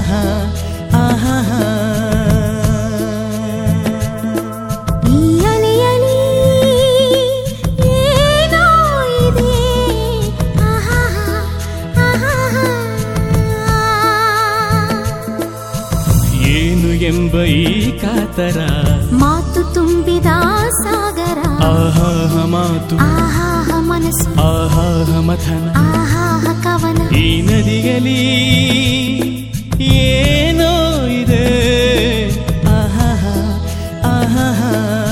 ಆಹಾ ಆಹಾ ಈ ಅಲೆಯಲಿ ಏನೋ ಇದೆ ಆಹಾ ಆಹಾ ಏನು ಎಂಬ ಈ ಕಾತರ ಮಾತು ತುಂಬಿದ ಸಾಗರ ಆಹಾಹ ಮಾತು ಆಹಾಹ ಮನಸ್ಸು ಆಹಾಹ ಮಥನ ಆಹಾಹ ಕವನ ಈ ನದಿಯಲಿ ಏನೋ ಇದೆ ಆಹಾಹ ಆಹಾಹ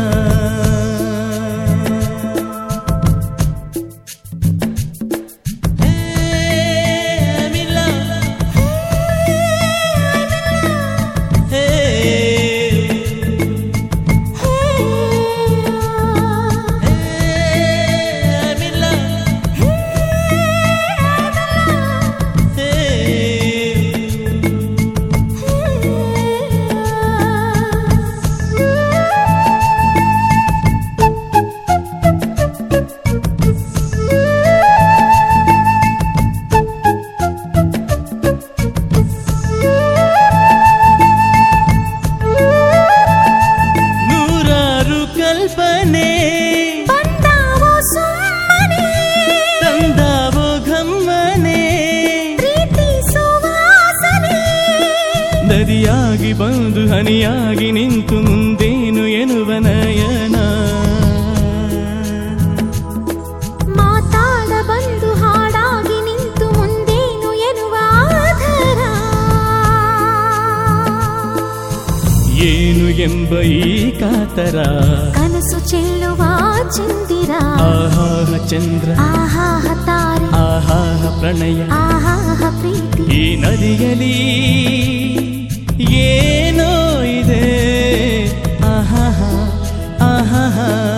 ನೂರಾರು ಕಲ್ಪನೆ ಬಂದಾವೋ ಸುಮ್ಮನೆ ತಂದಾವೋ ಘಮ್ಮನೆ ಪ್ರೀತಿ ಸುವಾಸನೆ ನದಿಯಾಗಿ ಬಂದು ಹನಿಯಾಗಿ ನಿಂತು ಮುಂದೇನು ಎನ್ನುವ ನಯನ ಮಾತಾಡ ಬಂದು ಹಾಡಾಗಿ ನಿಂತು ಮುಂದೇನು ಎನ್ನುವ ಆಧಾರ ಏನು ಎಂಬ ಈ ಕಾತರ ಕನಸು ಚೆಲ್ಲುವ ಚಂದಿರ ಆಹಾಹ ಚಂದ್ರ ಆಹಾಹ ತಾರೆ ಆಹಾಹ ಪ್ರಣಯ ಆಹಾಹ ಪ್ರೀತಿ ಈ ನದಿಯಲಿ ಏನೋ ಇದೆ ಆಹಾಹ ಆಹಾಹ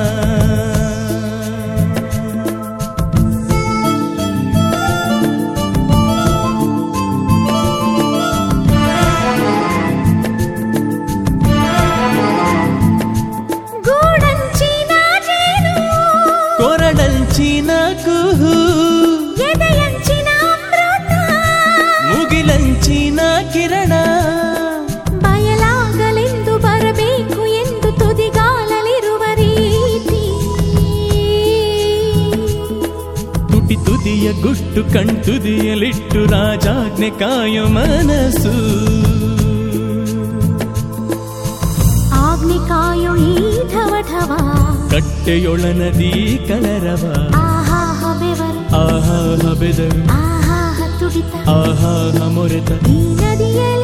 ಗೂಡಂಚಿನ ಜೇನು ಕೊರಡಂಚಿನ ಕುಹು ಎದೆಯಂಚಿನ ಅಮೃತ ಮುಗಿಲಂಚಿನ ಕಿರಣ ಬಯಲಾಗಲೆಂದು ಬರಬೇಕು ಎಂದು ತುದಿಗಾಲಲಿರುವ ರೀತಿ ತುಟಿ ತುದಿಯ ಗುಟ್ಟು ಕಣ್ತುದಿಯಲಿಟ್ಟು ರಾಜಾಜ್ಞೆ ಕಾಯೋ ಮನಸ್ಸು ಆಜ್ಞೆ ಕಾಯೋ ಈ ಢವ ಢವ ಕಟ್ಟೆಯೊಳ ನದಿ ಕಲರವ ಆಹಾಹ ಬೆವರು ಆಹಾಹ ಬೆದರು ಆಹಾಹ ತುಡಿತ ಆಹಾಹ ಮೊರೆತ ಈ ನದಿಯಲ್ಲಿ